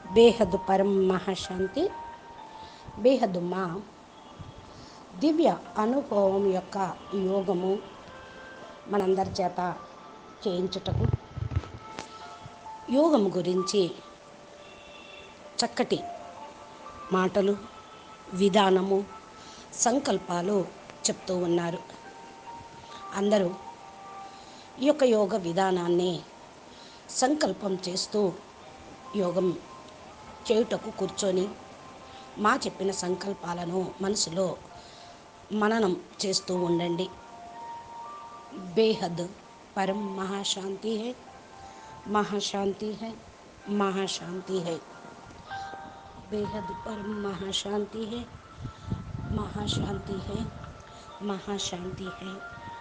బేహద్ పరం మహాశాంతి బేహద్ మా దివ్య అనుభవం యొక్క యోగము మనందరి చేత చేయించుటకు యోగం గురించి చక్కటి మాటలు విధానము సంకల్పాలు చెప్తూ ఉన్నారు అందరూ ఈ యొక్క యోగ విధానాన్ని సంకల్పం చేస్తూ యోగం చేయుటకు కూర్చొని మా చెప్పిన సంకల్పాలను మనసులో మననం చేస్తూ ఉండండి బేహద్ పరం మహాశాంతి హై మహాశాంతి హై మహాశాంతి హై బేహద్ పరం మహాశాంతి హై మహాశాంతి హై మహాశాంతి హై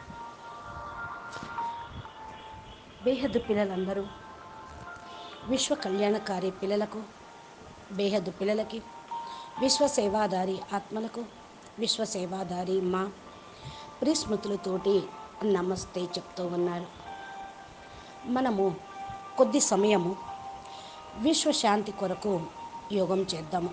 బేహద్దు పిల్లలందరూ విశ్వ కళ్యాణకారి పిల్లలకు బేహద్దు పిల్లలకి విశ్వ సేవాదారి ఆత్మలకు విశ్వ సేవాదారి మా ప్రిస్మృతులతోటి నమస్తే చెప్తూ ఉన్నారు మనము కొద్ది సమయము విశ్వశాంతి కొరకు యోగం చేద్దాము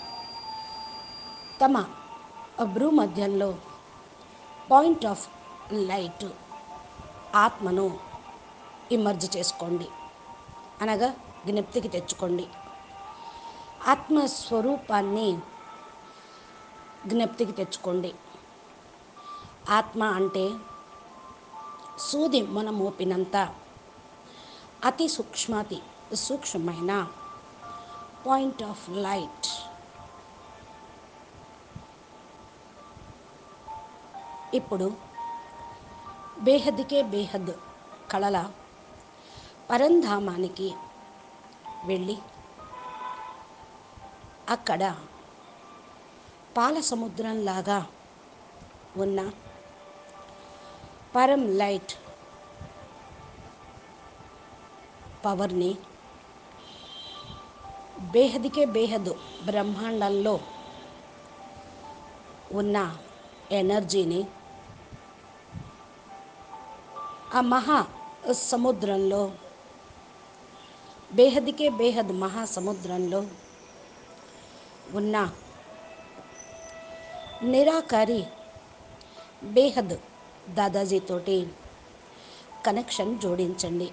తమ భ్రూ మధ్యంలో పాయింట్ ఆఫ్ లైట్ ఆత్మను ఇమర్జ్ చేసుకోండి అనగా జ్ఞప్తికి తెచ్చుకోండి ఆత్మస్వరూపాన్ని జ్ఞప్తికి తెచ్చుకోండి ఆత్మ అంటే సూది మన మోపినంత అతి సూక్ష్మాతి సూక్ష్మమైన పాయింట్ ఆఫ్ లైట్ ఇప్పుడు బేహద్కే బేహద్ కళల పరంధామానికి వెళ్ళి అక్కడ పాల సముద్రంలాగా ఉన్న పరం లైట్ పవర్ని బేహదికే బేహద్ బ్రహ్మాండంలో ఉన్న ఎనర్జీని ఆ మహా సముద్రంలో బేహద్కే బేహద్ మహాసముద్రంలో ఉన్న నిరాకారి బేహద్ దాదాజీతోటి కనెక్షన్ జోడించండి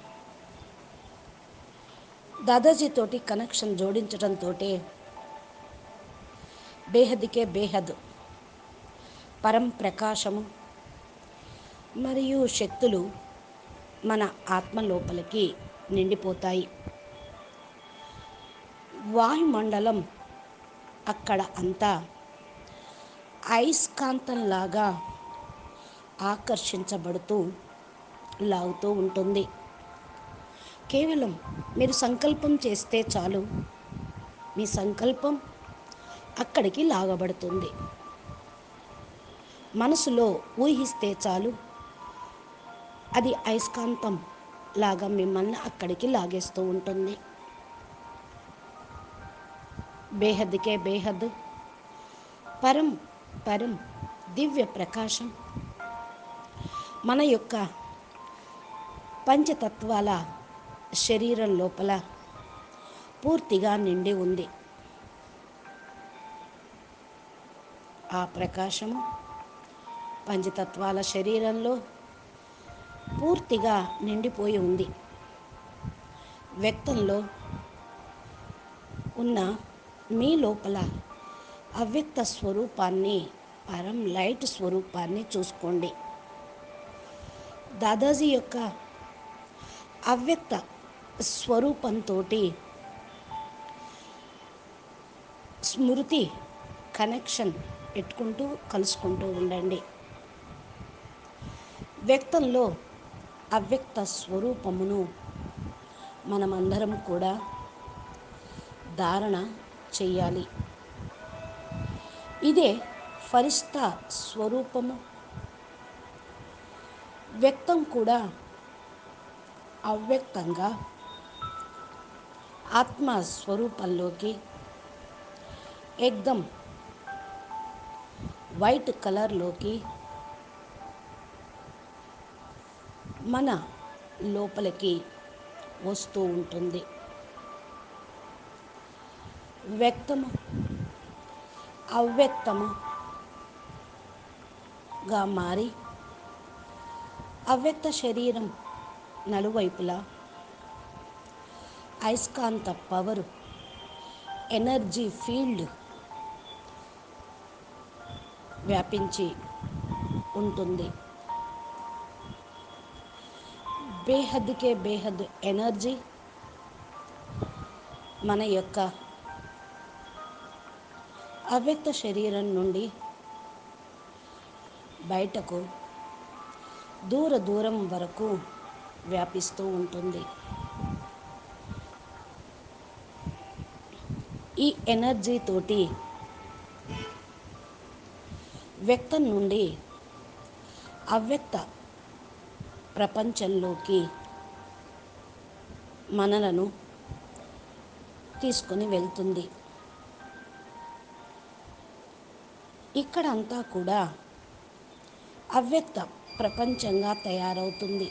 దాదాజీతోటి కనెక్షన్ జోడించడంతో బేహద్కే బేహద్ పరం ప్రకాశము మరియు శక్తులు మన ఆత్మ లోపలికి నిండిపోతాయి వాయుమండలం అక్కడ అంతా అయస్కాంతంలాగా ఆకర్షించబడుతూ లాగుతూ ఉంటుంది కేవలం మీరు సంకల్పం చేస్తే చాలు మీ సంకల్పం అక్కడికి లాగబడుతుంది మనసులో ఊహిస్తే చాలు అది అయస్కాంతం లాగా మిమ్మల్ని అక్కడికి లాగేస్తూ ఉంటుంది బేహద్కే బేహద్ పరం పరం దివ్య ప్రకాశం మన యొక్క పంచతత్వాల శరీరం లోపల పూర్తిగా నిండి ఉంది ఆ ప్రకాశము పంచతత్వాల శరీరంలో పూర్తిగా నిండిపోయి ఉంది వ్యక్తంలో ఉన్న మీ లోపల అవ్యక్త స్వరూపాన్ని పరం లైట్ స్వరూపాన్ని చూసుకోండి దాదాజీ యొక్క అవ్యక్త స్వరూపంతో స్మృతి కనెక్షన్ పెట్టుకుంటూ కలుసుకుంటూ ఉండండి వ్యక్తంలో అవ్యక్త స్వరూపమును మనమందరం కూడా ధారణ చెయ్యాలి ఇదే ఫరిస్తా స్వరూపము వ్యక్తం కూడా అవ్యక్తంగా ఆత్మ స్వరూపంలోకి ఎగ్దం వైట్ కలర్లోకి మన లోపలికి వస్తూ ఉంటుంది వ్యక్తము అవ్యక్తముగా మారి అవ్యక్త శరీరం నలువైపులా అయస్కాంత పవరు ఎనర్జీ ఫీల్డ్ వ్యాపించి ఉంటుంది బేహద్కే బేహద్ ఎనర్జీ మన యొక్క అవ్యక్త శరీరం నుండి బయటకు దూర దూరం వరకు వ్యాపిస్తూ ఉంటుంది ఈ ఎనర్జీ తోటి వ్యక్తం నుండి అవ్యక్త ప్రపంచంలోకి మనలను తీసుకొని వెళ్తుంది ఇక్కడ అంతా కూడా అవ్యక్త ప్రపంచంగా తయారవుతుంది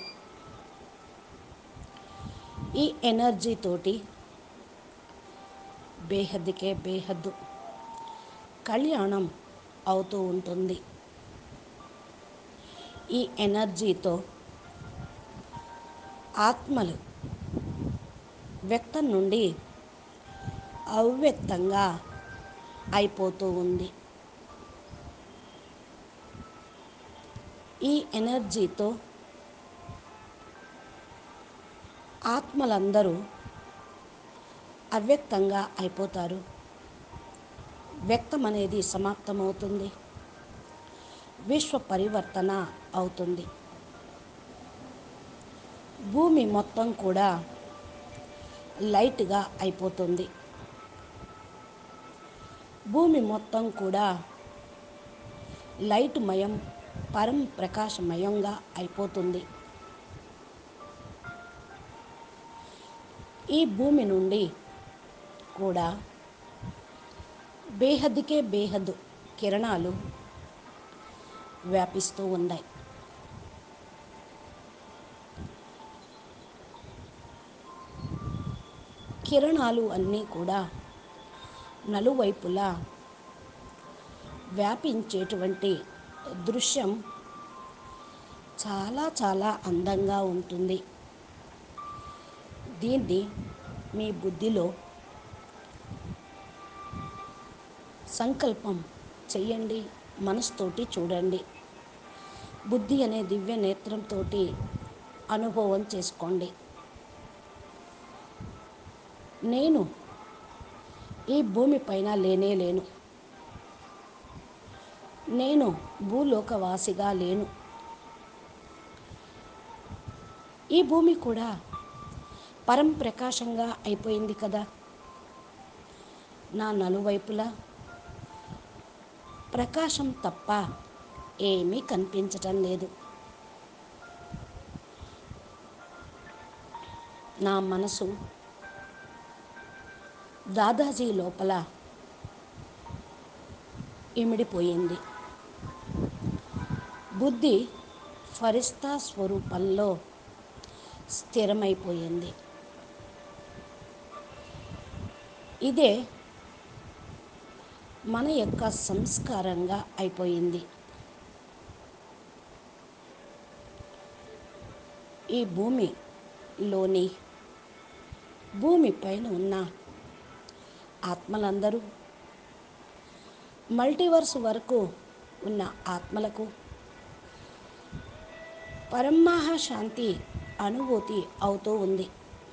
ఈ ఎనర్జీ తోటి బేహద్దుకే బేహద్దు కళ్యాణం అవుతూ ఉంటుంది ఈ ఎనర్జీతో ఆత్మలు వ్యక్తం నుండి అవ్యక్తంగా అయిపోతూ ఉంది ఈ ఎనర్జీతో ఆత్మలందరూ అవ్యక్తంగా అయిపోతారు వ్యక్తం అనేది సమాప్తమవుతుంది విశ్వ పరివర్తన అవుతుంది భూమి మొత్తం కూడా లైట్గా అయిపోతుంది భూమి మొత్తం కూడా లైట్ మయం పరం ప్రకాశమయంగా అయిపోతుంది ఈ భూమి నుండి కూడా బేహద్దుకే బేహద్దు కిరణాలు వ్యాపిస్తూ ఉన్నాయి కిరణాలు అన్నీ కూడా నలువైపులా వ్యాపించేటువంటి దృశ్యం చాలా చాలా అందంగా ఉంటుంది దీన్ని మీ బుద్ధిలో సంకల్పం చెయ్యండి మనసుతోటి చూడండి బుద్ధి అనే దివ్య నేత్రంతో అనుభవం చేసుకోండి నేను ఈ భూమిపైన లేనే లేను నేను భూలోకవాసిగా లేను ఈ భూమి కూడా పరం ప్రకాశంగా అయిపోయింది కదా నా నలువైపులా ప్రకాశం తప్ప ఏమీ కనిపించటం లేదు నా మనసు దాదాజీ లోపల ఇమిడిపోయింది బుద్ధి ఫరిస్తా స్వరూపంలో స్థిరమైపోయింది ఇదే మన యొక్క సంస్కారంగా అయిపోయింది ఈ భూమిలోని భూమి పైన ఉన్న ఆత్మలందరూ మల్టీవర్స్ వరకు ఉన్న ఆత్మలకు పరమాహ శాంతి అనుభూతి అవుతూ ఉంది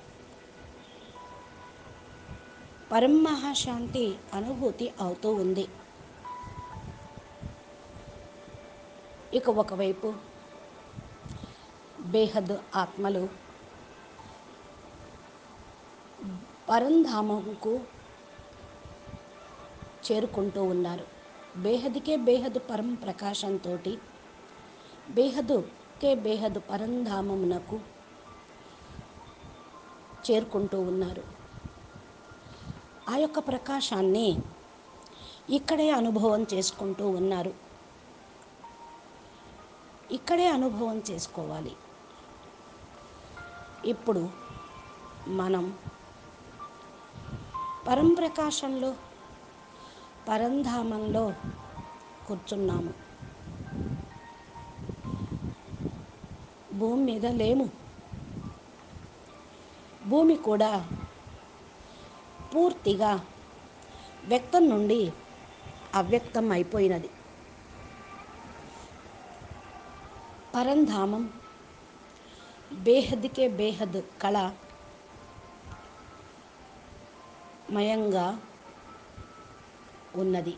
పరమాహ శాంతి అనుభూతి అవుతూ ఉంది ఇక ఒకవైపు బేహద్ ఆత్మలు పరంధామంకు చేరుకుంటూ ఉన్నారు బేహద్కే బేహద్ పరం ప్రకాశంతో బేహదుకే బేహద్ పరంధామమునకు చేరుకుంటూ ఉన్నారు ఆ యొక్క ప్రకాశాన్ని ఇక్కడే అనుభవం చేసుకుంటూ ఉన్నారు ఇక్కడే అనుభవం చేసుకోవాలి ఇప్పుడు మనం పరంప్రకాశంలో పరంధామంలో కూర్చున్నాము భూమి మీద లేము భూమి కూడా పూర్తిగా వ్యక్తం నుండి అవ్యక్తం అయిపోయినది పరంధామం బేహద్కే బేహద్ కళ మయంగా ఉన్నది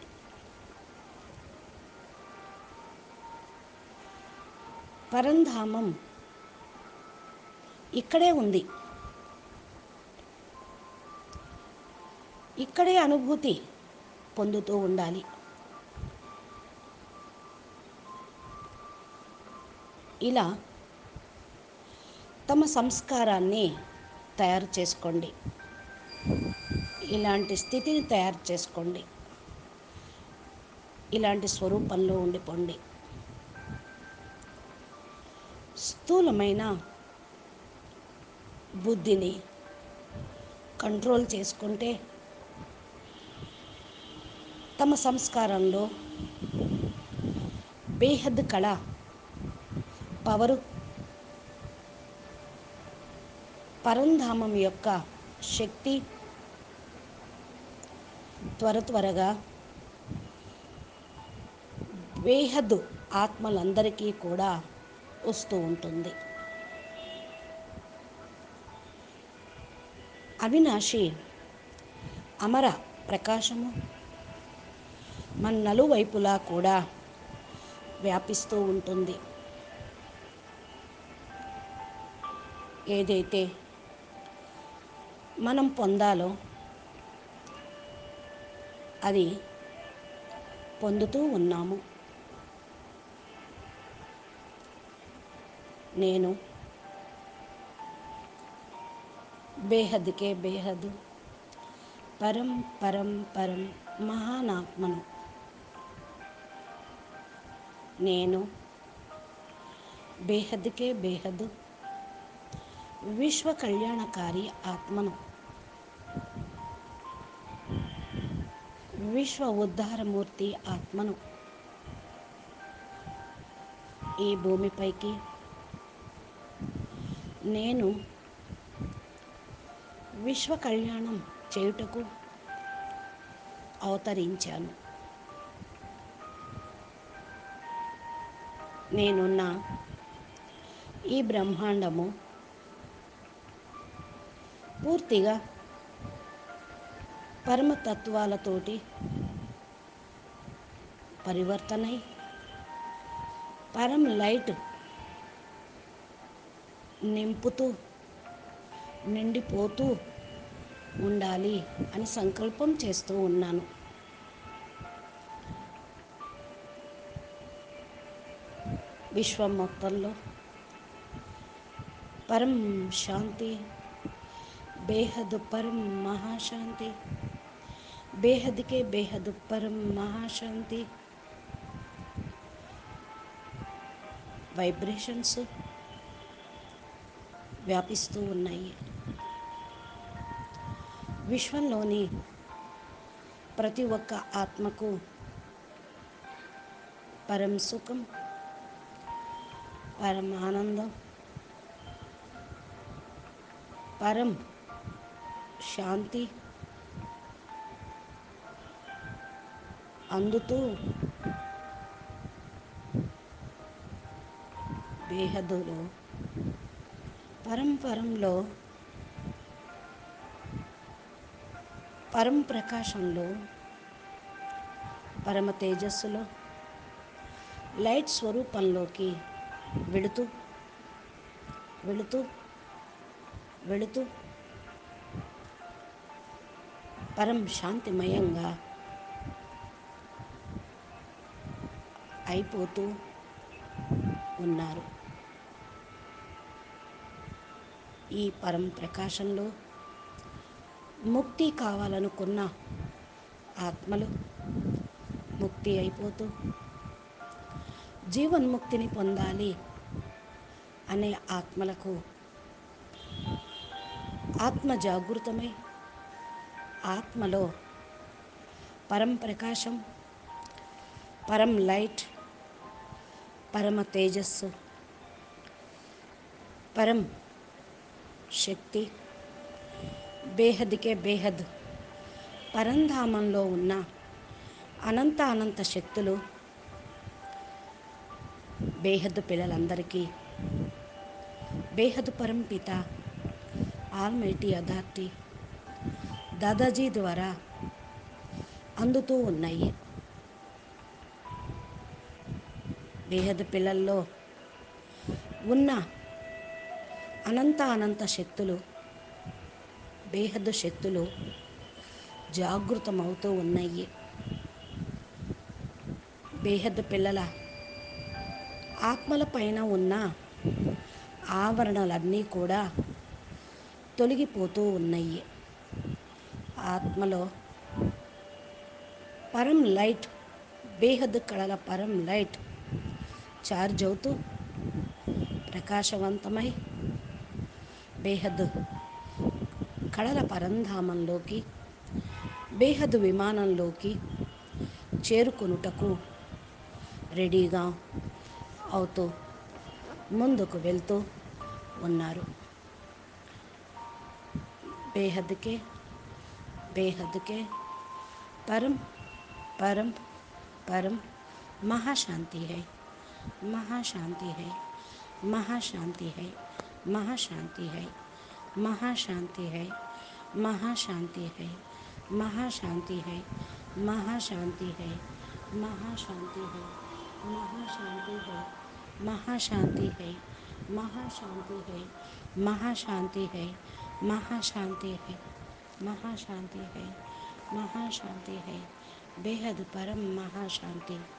పరంధామం ఇక్కడే ఉంది ఇక్కడే అనుభూతి పొందుతూ ఉండాలి ఇలా తమ సంస్కారాన్ని తయారు చేసుకోండి ఇలాంటి స్థితిని తయారు చేసుకోండి ఇలాంటి స్వరూపంలో ఉండిపోండి స్థూలమైన బుద్ధిని కంట్రోల్ చేసుకుంటే తమ సంస్కారంలో బేహద్ కళ పవరు పరంధామం యొక్క శక్తి త్వర త్వరగా బేహద్ ఆత్మలందరికీ కూడా వస్తూ ఉంటుంది అవినాశి అమర ప్రకాశము మన నలువైపులా కూడా వ్యాపిస్తూ ఉంటుంది ఏదైతే మనం పొందాలో అది పొందుతూ ఉన్నాము నేను బేహద్కే బేహద్ పరం పరం పరం మహానాత్మను నేను బేహద్కే బేహద్ విశ్వ కళ్యాణకారి ఆత్మను విశ్వ ఉద్ధారమూర్తి ఆత్మను ఈ భూమిపైకి నేను విశ్వ కళ్యాణం చేయుటకు అవతరించాను నేనున్న ఈ బ్రహ్మాండము పూర్తిగా పరమతత్వాలతోటి పరివర్తనై పరం లైట్ నింపుతూ నిండిపోతూ ఉండాలి అని సంకల్పం చేస్తూ ఉన్నాను విశ్వం మొత్తంలో పరం శాంతి బేహద్ పరం మహాశాంతి బేహద్కే బేహద్ పరం మహాశాంతి వైబ్రేషన్స్ వ్యాపిస్తూ ఉన్నాయి విశ్వంలోని ప్రతి ఒక్క ఆత్మకు పరం సుఖం పరం ఆనందం పరం శాంతి అందుతూ బేహదులో పరం పరంలో పరం ప్రకాశంలో పరమ తేజస్సులో లైట్ స్వరూపంలోకి వెళుతూ వెళుతూ వెళుతూ పరం శాంతిమయంగా అయిపోతూ ఉన్నారు ఈ పరం ప్రకాశంలో ముక్తి కావాలనుకున్న ఆత్మలు ముక్తి అయిపోతూ జీవన్ముక్తిని పొందాలి అనే ఆత్మలకు ఆత్మ జాగృతమై ఆత్మలో పరం ప్రకాశం పరం లైట్ పరమ తేజస్సు పరం శక్తి బేహద్కే బేహద్ పరంధామంలో ఉన్న అనంత అనంత శక్తులు బేహద్దు పిల్లలందరికీ బేహద్ పరం పిత ఆల్మైటీ అథారిటీ దాదాజీ ద్వారా అందుతూ ఉన్నాయి బేహద్ పిల్లల్లో ఉన్న అనంత అనంత శక్తులు బేహద్దు శక్తులు జాగృతమవుతూ ఉన్నాయి బేహద్దు పిల్లల ఆత్మల పైన ఉన్న ఆవరణలన్నీ కూడా తొలగిపోతూ ఉన్నాయి ఆత్మలో పరం లైట్ బేహద్ కళల పరం లైట్ చార్జ్ అవుతూ ప్రకాశవంతమై బేహద్ కళల పరంధామంలోకి బేహద్ విమానంలోకి చేరుకొనుటకు రెడీగా అవుతూ ముందుకు వెళ్తూ ఉన్నారు బేహద్కే బేహద్కే పరం పరం పరం महाशांति है महाशांति है महाशांति है महाशांति है महाशांति है महाशांति है महाशांति है महाशांति है महाशांति है महाशांति है महाशांति है महाशांति है महाशांति है महाशांति है महाशांति है महाशांति है बेहद परम महाशांति